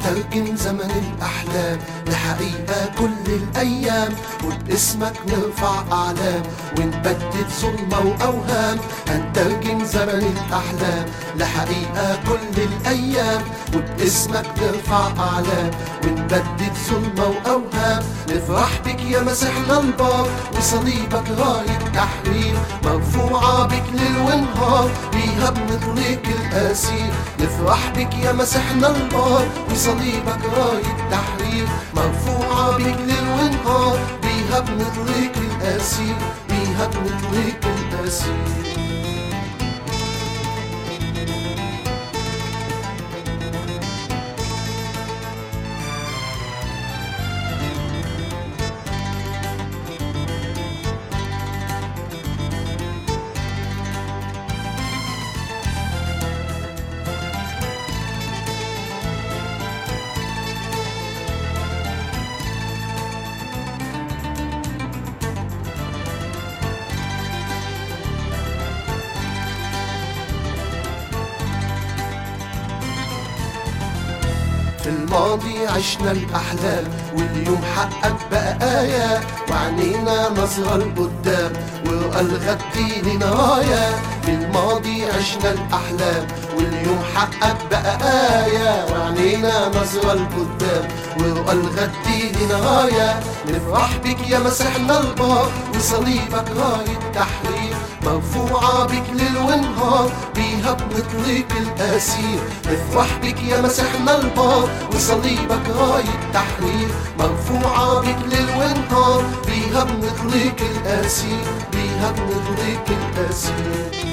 هنترجم زمن الأحلام لحقيقة كل الأيام وباسمك نرفع أعلام ونبدد ظلمة وأوهام هنترجم زمن الأحلام لحقيقة كل الأيام وباسمك نرفع أعلام ونبدد ظلمة وأوهام نفرح بك يا مسيحنا البار وصليبك راية تحرير مرفوعة بك ليل ونهار بيها بنطلق الأسير نفرح بك يا مسيحنا البار وصليبك راية تحرير مرفوعة بك ليل ونهار بيها بنطلق الأسير بيها بنطلق الأسير في الماضي عشنا الأحلام واليوم حقق بقى آية وعنينا نظرة لقدام ورؤى الغد لنا راية في الماضي عشنا الأحلام واليوم حقق بقى آية وعنينا نظرة لقدام ورؤى الغد لنا راية نفرح بك يا مسيحنا البار وصليبك راية تحرير مرفوعة بك ليل ونهار بيها بنطلق الأسير نفرح بك يا مسيحنا البار وصليبك راية تحرير مرفوعة بك ليل ونهار بيها بنطلق الأسير بيها بنطلق الأسير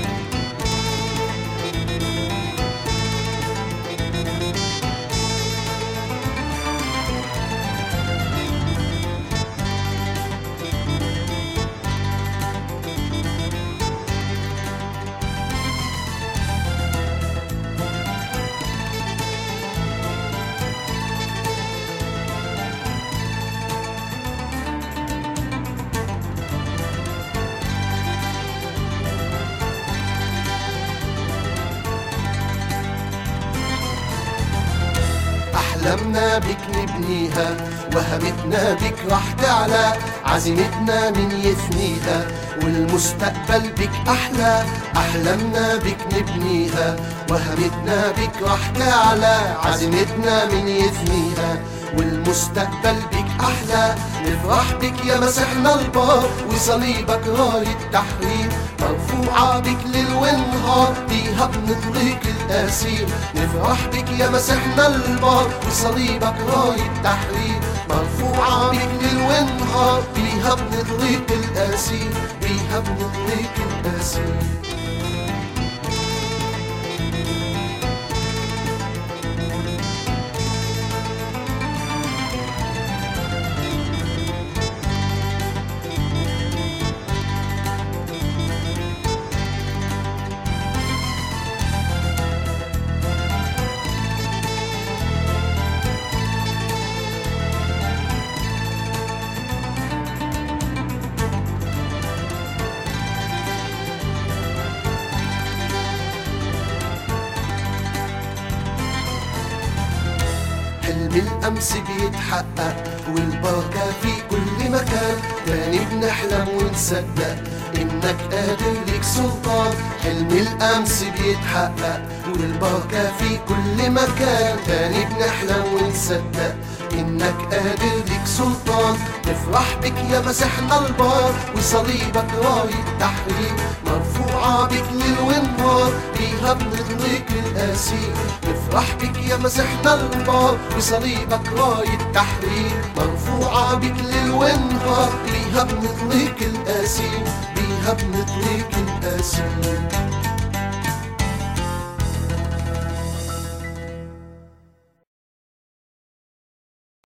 أحلامنا بك نبنيها وهمتنا بك راح تعلى عزيمتنا من يثنيها والمستقبل بك أحلى أحلامنا بك نبنيها وهمتنا بك راح تعلى عزيمتنا من يثنيها والمستقبل بك أحلى نفرح بك يا مسيحنا البار وصليبك راية تحرير مرفوعة بك ليل ونهار بيها بنطلق الأسير نفرح بك يا مسيحنا البار وصليبك راية تحرير مرفوعة بك ليل ونهار بيها بنطلق الأسير بيها بنطلق الأسير حلم الأمس بيتحقق والبركة في كل مكان تاني بنحلم ونصدق إنك قادر ليك سلطان حلم الأمس بيتحقق والبركة في كل مكان تاني بنحلم ونصدق إنك قادر ليك سلطان نفرح بك يا مسيحنا البار وصليبك راية تحرير مرفوعة بك ليل ونهار بيها بنطلق الأسير نفرح بك يا مسيحنا البار وصليبك راية تحرير مرفوعة بك ليل ونهار بيها بنطلق الأسير بيها بنطلق الأسير